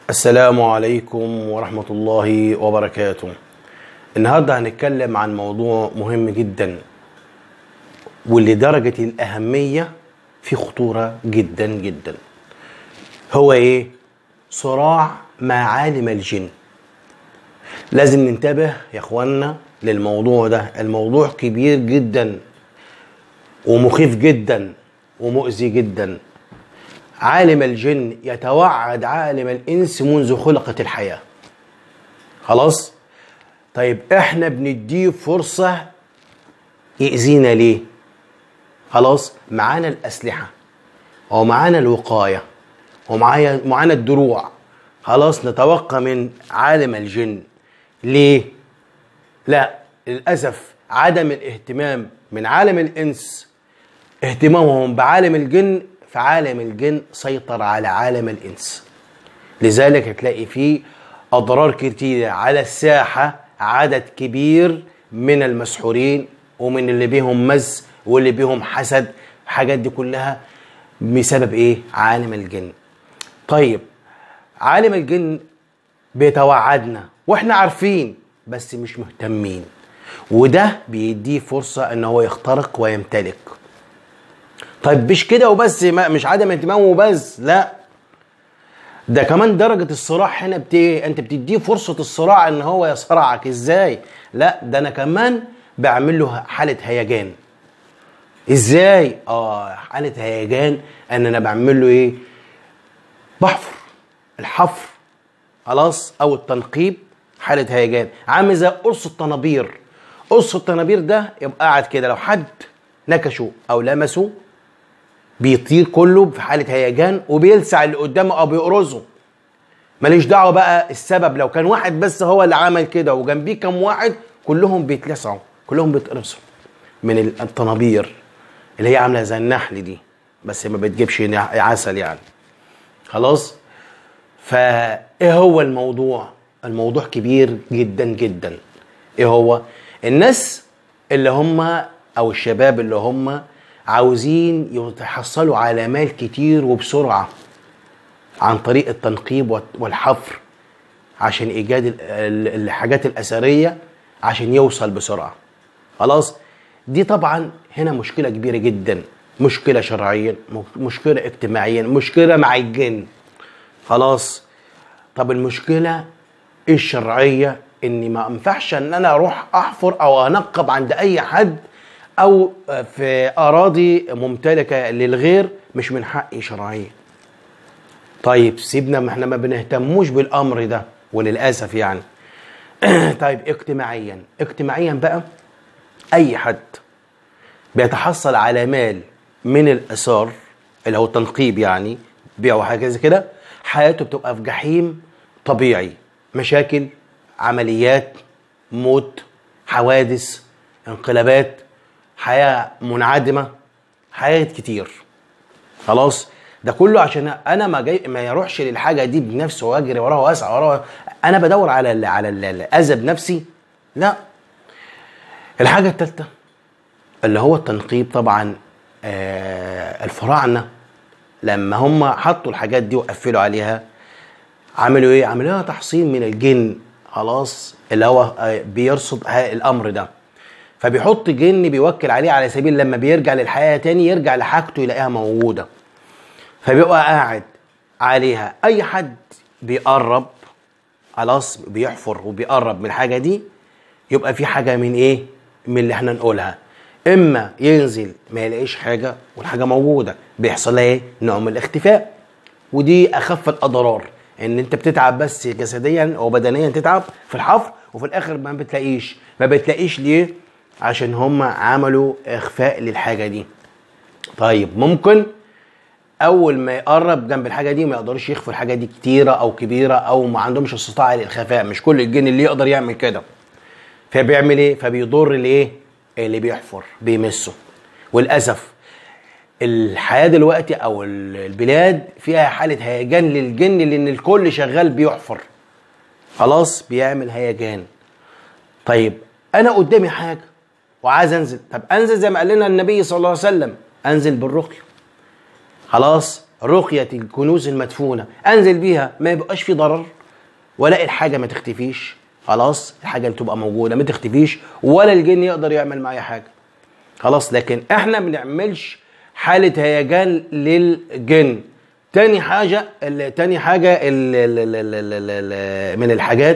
السلام عليكم ورحمة الله وبركاته النهاردة هنتكلم عن موضوع مهم جدا واللي درجة الأهمية في خطورة جدا جدا هو ايه؟ صراع مع عالم الجن لازم ننتبه يا اخوانا للموضوع ده الموضوع كبير جدا ومخيف جدا ومؤذي جدا عالم الجن يتوعد عالم الانس منذ خلقت الحياه خلاص طيب احنا بنديه فرصه يأذينا ليه خلاص معانا الاسلحه ومعانا الوقايه ومعايا معانا الدروع خلاص نتوقع من عالم الجن ليه لا للاسف عدم الاهتمام من عالم الانس اهتمامهم بعالم الجن فعالم الجن سيطر على عالم الانس لذلك هتلاقي فيه اضرار كتيره على الساحه عدد كبير من المسحورين ومن اللي بيهم مز واللي بيهم حسد الحاجات دي كلها بسبب ايه عالم الجن طيب عالم الجن بيتوعدنا واحنا عارفين بس مش مهتمين وده بيديه فرصة ان هو يخترق ويمتلك طيب مش كده وبس ما مش عدم اهتمامه وبس لا ده كمان درجة الصراع هنا بت... انت بتديه فرصة الصراع ان هو يصرعك ازاي لا ده انا كمان بعمل له حالة هيجان ازاي اه حالة هيجان ان انا بعمل له ايه بحفر الحفر خلاص او التنقيب حالة هيجان عامل زي قرص الطنابير قرص الطنابير ده يبقى قاعد كده لو حد نكشه او لمسه بيطير كله في حالة هيجان وبيلسع اللي قدامه او بيقرصه ماليش دعوه بقى السبب لو كان واحد بس هو اللي عمل كده وجنبيه كام واحد كلهم بيتلسعوا كلهم بيتقرصوا من الطنابير اللي هي عامله زي النحل دي بس ما بتجيبش عسل يعني خلاص فايه هو الموضوع الموضوع كبير جدا جدا ايه هو الناس اللي هم او الشباب اللي هم عاوزين يتحصلوا على مال كتير وبسرعه عن طريق التنقيب والحفر عشان ايجاد الحاجات الاثريه عشان يوصل بسرعه خلاص دي طبعا هنا مشكله كبيره جدا مشكله شرعيا مشكله اجتماعيا مشكله مع الجن خلاص طب المشكله الشرعيه اني ما ينفعش ان انا اروح احفر او انقب عند اي حد او في اراضي ممتلكه للغير مش من حقي شرعيا طيب سيبنا ما احنا ما بنهتموش بالامر ده وللاسف يعني طيب اجتماعيا اجتماعيا بقى اي حد بيتحصل على مال من الاثار اللي هو التنقيب يعني بيع وحاجه زي كده حياته بتبقى في جحيم طبيعي مشاكل عمليات موت حوادث انقلابات حياه منعدمه حياه كتير خلاص ده كله عشان انا ما جاي ما يروحش للحاجه دي بنفسه واجري وراها واسعى وراها انا بدور على ال على الاذى بنفسي لا الحاجه الثالثه اللي هو التنقيب طبعا آه الفراعنه لما هم حطوا الحاجات دي وقفلوا عليها عملوا ايه عملوها تحصين من الجن خلاص اللي هو آه بيرصد الامر ده فبيحط جن بيوكل عليه على سبيل لما بيرجع للحياه تاني يرجع لحاجته يلاقيها موجوده فبيبقى قاعد عليها اي حد بيقرب خلاص بيحفر وبيقرب من الحاجه دي يبقى في حاجه من ايه من اللي احنا نقولها اما ينزل ما يلاقيش حاجه والحاجه موجوده بيحصل لها ايه نوع من الاختفاء ودي اخف الاضرار ان انت بتتعب بس جسديا او بدنيا تتعب في الحفر وفي الاخر ما بتلاقيش ما بتلاقيش ليه عشان هم عملوا اخفاء للحاجه دي طيب ممكن اول ما يقرب جنب الحاجه دي ما يقدرش يخفوا الحاجه دي كتيره او كبيره او ما عندهمش استطاعه للخفاء مش كل الجن اللي يقدر يعمل كده فبيعمل ايه فبيضر الايه اللي بيحفر بيمسه وللاسف الحياه دلوقتي او البلاد فيها حاله هيجان للجن لان الكل شغال بيحفر خلاص بيعمل هيجان طيب انا قدامي حاجه وعايز انزل طب انزل زي ما قال لنا النبي صلى الله عليه وسلم انزل بالرقيه خلاص رقية الكنوز المدفونة انزل بيها ما يبقاش في ضرر ولا الحاجة ما تختفيش خلاص الحاجة اللي تبقى موجودة ما تختفيش ولا الجن يقدر يعمل معايا حاجة خلاص لكن احنا ما بنعملش حالة هيجان للجن تاني حاجة ال- تاني حاجة ال ال ال ال ال ال من الحاجات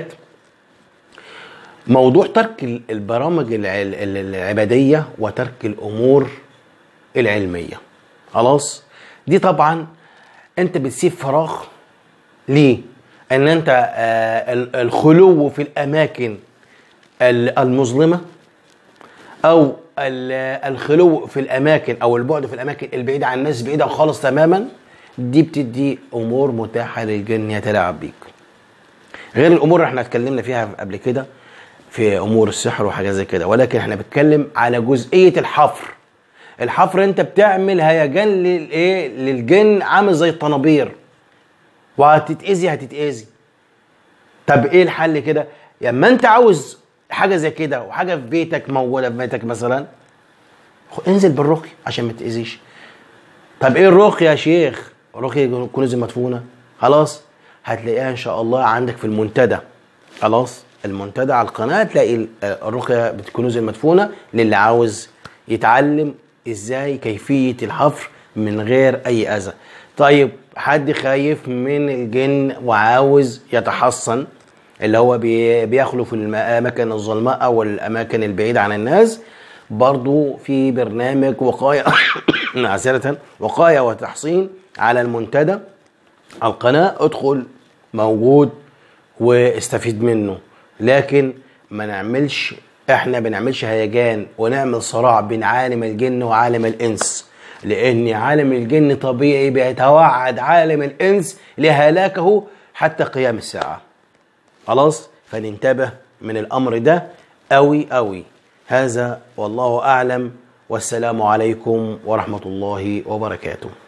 موضوع ترك ال- البرامج الع- ال- ال- العبادية وترك الأمور العلمية خلاص دي طبعا انت بتسيب فراغ ليه ان انت آه، ال- الخلو في الاماكن ال- المظلمه او ال- الخلو في الاماكن او البعد في الاماكن البعيده عن الناس بعيده خالص تماما دي بتدي امور متاحه للجن يتلاعب بيك غير الامور اللي احنا اتكلمنا فيها قبل كده في امور السحر وحاجات زي كده ولكن احنا بنتكلم على جزئيه الحفر الحفر انت بتعمل هيجان للايه للجن عامل زي الطنابير وهتتاذي هتتاذي طب ايه الحل كده لما انت عاوز حاجه زي كده وحاجه في بيتك موجوده في بيتك مثلا خ- انزل بالرقي عشان ما تاذيش طب ايه الرقي يا شيخ رقي الكنوز المدفونه خلاص هتلاقيها ان شاء الله عندك في المنتدى خلاص المنتدى على القناه تلاقي ال- الرقيه بالكنوز المدفونه للي عاوز يتعلم ازاي كيفيه الحفر من غير اي اذى طيب حد خايف من الجن وعاوز يتحصن اللي هو بي- بيخلو في الاماكن الظلماء او الاماكن البعيده عن الناس برضو في برنامج وقايه معذره وقايه وتحصين على المنتدى على القناه ادخل موجود واستفيد منه لكن ما نعملش احنا بنعملش هيجان ونعمل صراع بين عالم الجن وعالم الانس لان عالم الجن طبيعي بيتوعد عالم الانس لهلاكه حتى قيام الساعه خلاص فننتبه من الامر ده قوي قوي هذا والله اعلم والسلام عليكم ورحمه الله وبركاته